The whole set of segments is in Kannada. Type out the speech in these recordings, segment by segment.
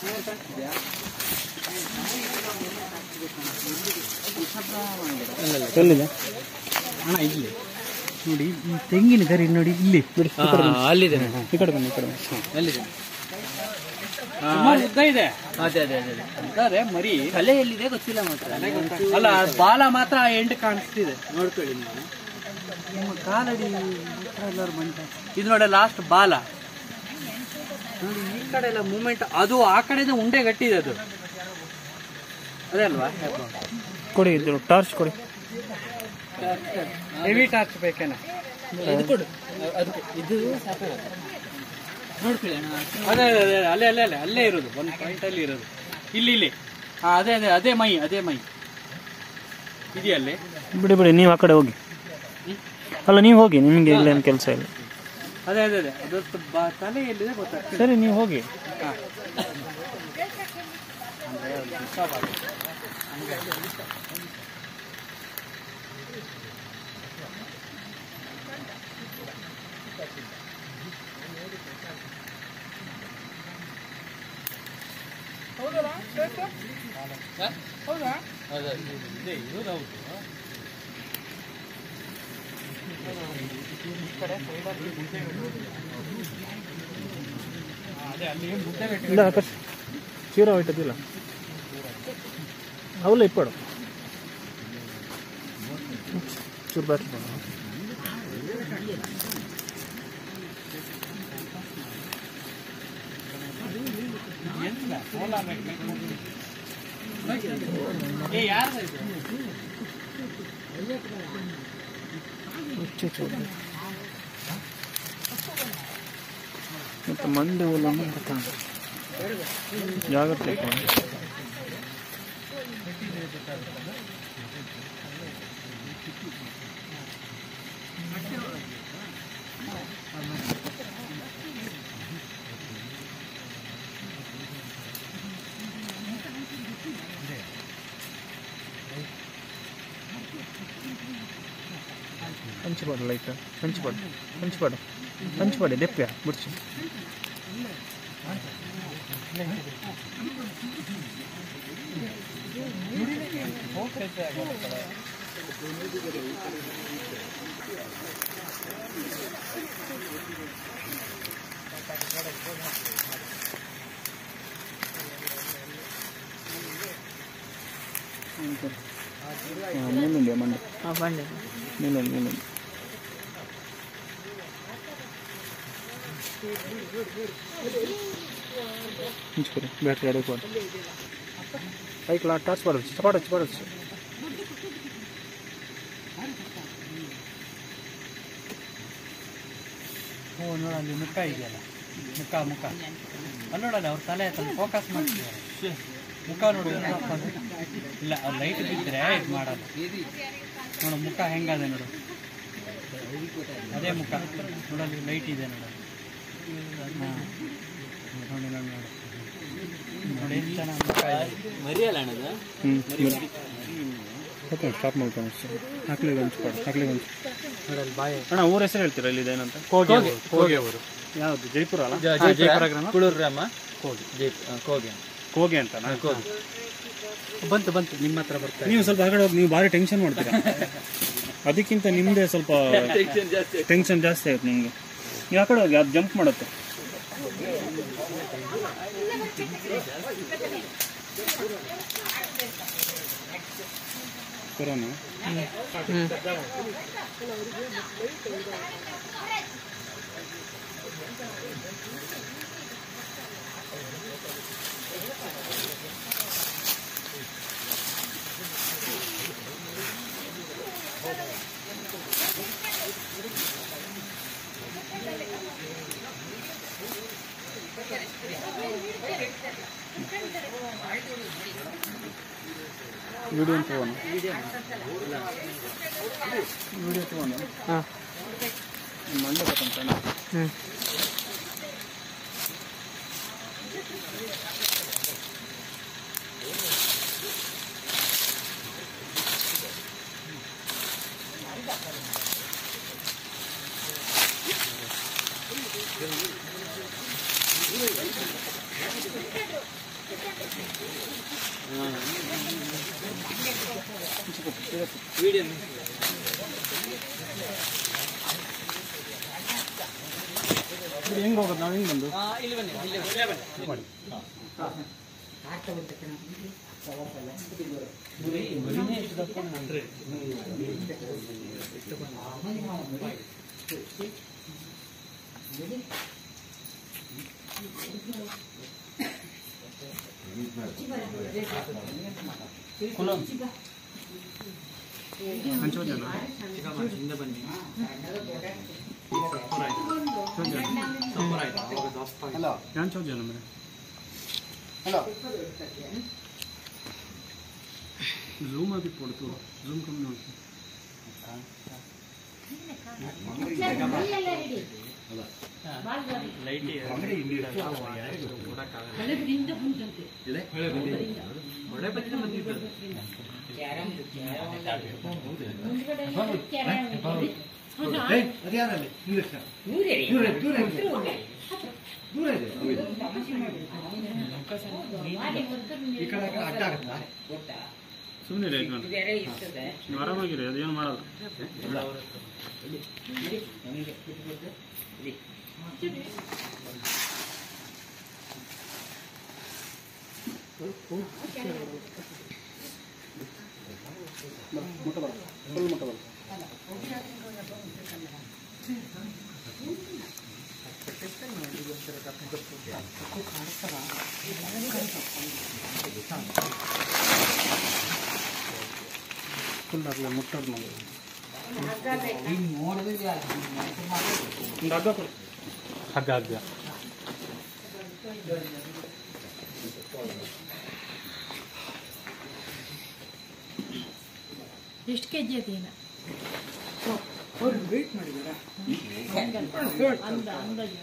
ಎಲ್ಲಿದೆ ಅಣ್ಣ ಇಲ್ಲಿ ನೋಡಿ ಈ ತೆಂಗಿನ ಗರಿ ನೋಡಿ ಇಲ್ಲಿ ಬಿಡಿ ಈ ಕಡೆ ಬನ್ನಿ. ಅಲ್ಲಿದೆ ಈ ಕಡೆ ಬನ್ನಿ ಈ ಕಡೆ ಬನ್ನಿ. ಎಲ್ಲಿದೆ ಸುಮಾರು ಉದ್ದ ಇದೆ ಅದೇ ಅದೇ ಅದೇ ಅದೇ. ಇದ್ದಾರೆ ಮರಿ ತಲೆ ಎಲ್ಲಿದೆ ಗೊತ್ತಿಲ್ಲ ಮಾತ್ರ ಅಲ್ಲ ಬಾಲ ಮಾತ್ರ ಎಂಡ್ ಕಾಣಿಸ್ತಿದೆ ನೋಡ್ಕೊಳ್ಳಿ ನೀವು ನಿಮ್ಮ ಕಾಲಡಿ ಎಲ್ಲರೂ ಬಂಟ ಇದು ನೋಡಿ ಲಾಸ್ಟ್ ಬಾಲ ನೋಡಿ ಈ ಕಡೆ ಎಲ್ಲ ಮೂಮೆಂಟ್ ಅದು ಆ ಕಡೆಯಿಂದ ಉಂಡೆ ಗಟ್ಟಿದೆ ಅದು ಅದೇ ಅಲ್ವಾ ಕೊಡಿ ಇದು ಟಾರ್ಚ್ ಕೊಡಿ ಹೆವಿ ಟಾರ್ಚ್ ಬೇಕೇನ ಇದು ಕೊಡು ಅದು ಇದು ಸಾಕಾಗುತ್ತೆ ನೋಡ್ಕೊಳ್ಳಿ ಅಣ್ಣ ಅದೇ ಅದೇ ಅದೇ ಅಲ್ಲೇ ಅಲ್ಲೇ ಅಲ್ಲೇ ಅಲ್ಲೇ ಇರೋದು ಒಂದು ಪಾಯಿಂಟ್ ಅಲ್ಲಿ ಇರೋದು ಇಲ್ಲಿ ಇಲ್ಲಿ ಹಾ ಅದೇ ಅದೇ ಅದೇ ಮೈ ಅದೇ ಮೈ ಇದೆಯಲ್ಲೇ ಬಿಡಿ ಬಿಡಿ ನೀವು ಆ ಕಡೆ ಹೋಗಿ ಅಲ್ಲ ನೀವು ಹೋಗಿ ನಿಮಗೆ ಇಲ್ಲೇನು ಕೆಲಸ ಇಲ್ಲ ಅದೇ ಅದೇ ಅದೇ ಅದಷ್ಟು ಬಾ ತಲೆ ಎಲ್ಲಿದೆ ಗೊತ್ತಾಗ್ತದೆ ಸರಿ ನೀವು ಹೋಗಿ ಹಾ. ಇಲ್ಲ ಆಕಾಶ್ ಚೀರ ಹೋಯ್ತದಿಲ್ಲ ಅವಲ್ಲ ಇಪ್ಪಡು ಚೂರು ಬ್ಯಾಟ್ರಿ ಬೇಡ. ಏ ಯಾರ್ದು ಇದು? ಹೆಚ್ಚು ಚೂರು ಮತ್ತೆ ಮಂದಿ ಹುಲ್ಲನ್ನು ಬರ್ತಾನೆ ಜಾಗ್ರತೆ ಕೊಡಿ. ಹಂಚ್ಬಾರ್ದು ಲೈಟ್ ಹಂಚ್ಬಾರ್ದು ಹಂಚ್ಬಾರ್ದು ಹಂಚ್ಬಾರ್ದು ದೆಪ್ಪೆ ಬಿಡ್ಸಿ ನೀನುಂಡೆ ಮಂಡೆ ಬಂದೆ ನೀನು ನೀನು ಹಂಚ್ಕೊರಿ ಬ್ಯಾಟ್ರಿ ಅಡಕ್ಕೆ ಬಾರ್ದು ಐಕ್ಲ ಟಾರ್ಚ್ ಬಾಡೋದು ಚಪಾಡೋದು ಚಪಾಡೋದು ಓ ನೋಡ ಅಲ್ಲಿ ಮುಖ ಇದೆಯಲ್ಲ ಮುಖ ಮುಖ ಅಲ್ಲಿ ನೋಡಲ್ಲ ಅವ್ರ ತಲೆ ಆಯ್ತಲ್ಲ ಫೋಕಸ್ ಮಾಡ್ತಿದ್ದಾರೆ ಮುಖ ನೋಡಿ ಇಲ್ಲ ಅವ್ರು ಲೈಟ್ ಬಿದ್ದರೆ ಇದು ಮಾಡಲ್ಲ ನೋಡು ಮುಖ ಹೆಂಗದೆ ನೋಡು ಅದೇ ಮುಖ ನೋಡಲ್ಲಿ ಲೈಟ್ ಇದೆ ನೋಡು ಹಾಂ ನೋಡಿ ನೋಡಿ ನೋಡು ನೋಡಿ ಎಷ್ಟು ಚೆನ್ನಾಗಿ ಮುಖ ಇದೆ ಮರಿಯಲ್ಲ ಅಣ್ಣದು ಹ್ಞೂ ಓಕೆ ಸ್ಟಾಪ್ ಮಾಡ್ಕೊಂಡು ಹಾಕ್ಲಿಗೆ ಹಂಚ್ಬಾರ್ದು ಹಾಕ್ಲಿಗೆ ಹಂಚು ನೋಡಲ್ಲಿ ಬಾಯಿ ಅಣ್ಣ ಊರ ಹೆಸರು ಹೇಳ್ತೀರಾ ಇಲ್ಲಿದೆ ಏನಂತ ಕೋಗೆ ಕೋಗೆ ಅವರು ಯಾವುದು ಜೈಪುರ ಅಲ್ಲ ಜಯಪುರ ಗ್ರಾಮ ಕುಳೂರು ಗ್ರಾಮ ಕೋಗಿ ಜೈ ಕೋಗಿ ಕೋಗೆ ಅಂತನಾ ಕೋಗಿ ಬಂತು ಬಂತು ನಿಮ್ಮ ಹತ್ರ ಬರ್ತಾರೆ ನೀವು ಸ್ವಲ್ಪ ಹೊರಗಡೆ ಹೋಗಿ ನೀವು ಭಾರಿ ಟೆನ್ಷನ್ ಮಾಡ್ತೀರಾ ಅದಕ್ಕಿಂತ ನಿಮ್ಮದೇ ಸ್ವಲ್ಪ ಜಾಸ್ತಿ ಟೆನ್ಷನ್ ಜಾಸ್ತಿ ಆಗುತ್ತೆ ನಿಮಗೆ ನೀವು ಆ ಕಡೆ ಹೋಗಿ ಅದು ಜಂಪ್ ಮಾಡುತ್ತೆ ಕೊರೋನಾ ವಿಡಿಯೋ ತಗೋಣ ವಿಡಿಯೋ ತಗೋಣ ಹಾಂ ಮಂಡ್ಯ ಬೇಕಂತ ಹ್ಞೂ ವಿಡಿಯೋ ಹೆಂಗೆ ಹೋಗೋದು ನಾವು ಹೆಂಗೆ ಬಂದು ಇಲ್ಲಿ ಬನ್ನಿ ಇಲ್ಲಿ ಬನ್ನಿ ಮಾಡಿ ಹಂಚೋಜನ ಹಿಂದೆ ಬನ್ನಿ ಹಂಚೋಜನ ಮೇಡಮ್ ಝೂಮ್ ಆಗಿ ಕೊಡ್ತು ಝೂಮ್ ಕಮ್ಮಿ ಮಾಡ್ತು ಸುಮ್ಮನೆ ನೀವು ಆರಾಮಾಗಿರಿ ಅದೇನು ಮಾಡಲ್ಲ ಮುಟ್ಟ ಬರ ಫುಲ್ ಮುಟ್ಟ ಬರ ಫುಲ್ ಆಗಲ್ಲ ಮುಟ್ಟೋದು ನಾವು ಒಂದು ಹಗ್ಗ ಕೊಡು ಹಗ್ಗ ಹಗ್ಗ ಎಷ್ಟು ಕೆ ಜಿ ಅದೇನ ಅಂದ ಅಂದಾಜು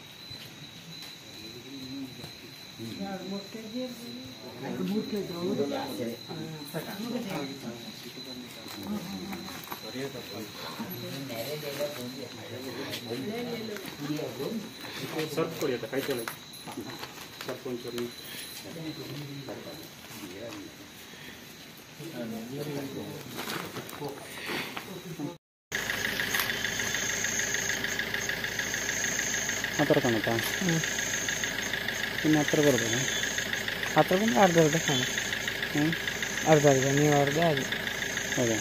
ಸರ್ಫ್ ಕೊಡಿ ಆಯ್ತಾ ಕೈ ತೊಳೆ ಸರ್ಫ್ ಒಂಚೂರು ಹತ್ರ ಕಾಣುತ್ತಾ ಇನ್ನು ಹತ್ರ ಬರ್ಬೋದು ಹತ್ರ ಬಂದು ಅರ್ಧ ಅರ್ಧ ಕಾಣ ಹ್ಞೂ ಅರ್ಧ ಅರ್ಧ ನೀವು ಅರ್ಧ ಅದು ಹೌದಾ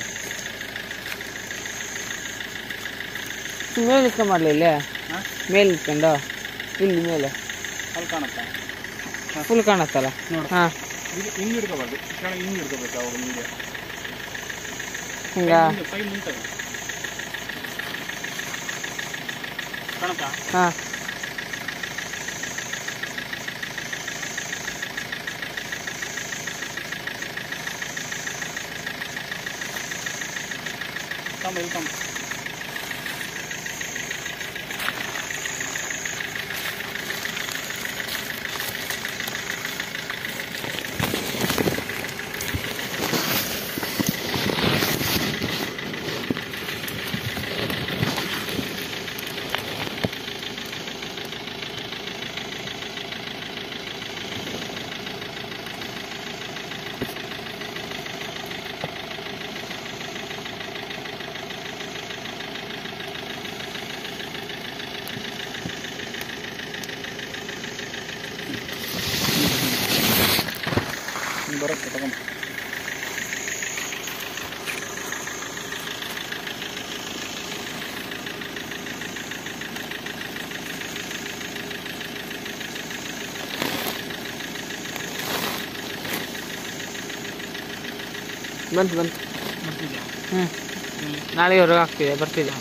ಮೇಲೆ ಇಟ್ಕೊಂಡು ಮಾಡಲಿ ಇಲ್ಲೇ ಮೇಲೆ ಇಟ್ಕೊಂಡು ಇಲ್ಲಿ ಮೇಲೆ ಅಲ್ಲಿ ಕಾಣುತ್ತಾ ಫುಲ್ ಕಾಣತ್ತಲ್ಲ ನೋಡು. ಹಾಂ ಇದು ಹಿಂಗೆ ಹಿಡ್ಕೋಬಾರ್ದು ಕೆಳಗೆ ಹಿಂಗೆ ಹಿಡ್ಕೋಬೇಕು ಅವಾಗ ನಿಮಗೆ ಹಿಂಗ ಕೈ ಮುಂದೆ ಕಾಣುತ್ತಾ ಹಾಂ Come, ಇಲ್ಲಿ come. ಹಿಂಗ್ ಬರುತ್ತೆ ತಗೊಂಬ ಬಂತು ಬಂತು ಬರ್ತಿದ್ಯಾ ಹ್ಞೂ ನಾಳೆ ಹೊರಗೆ ಆಗ್ತಿದೆ ಬರ್ತಿದೆ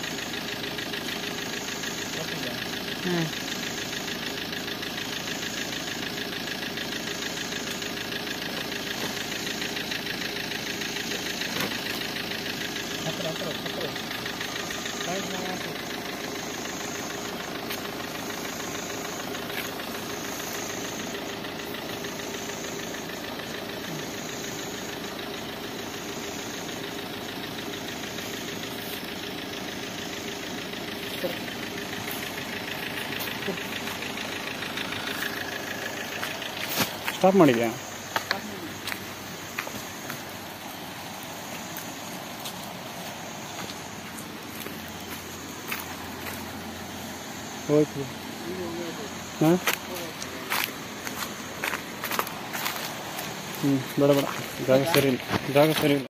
ಹ್ಞೂ ಹತ್ರ ಹತ್ರ ಹತ್ರ Side ಗೆ ಹಾಕು. ಸ್ಟಾಪ್ ಮಾಡಿದ್ಯಾ ಹೋಯ್ತು ಹಾಂ ಹ್ಞೂ ಬೇಡ ಬೇಡ ಜಾಗ ಸರಿ ಇಲ್ಲ ಜಾಗ ಸರಿ ಇಲ್ಲ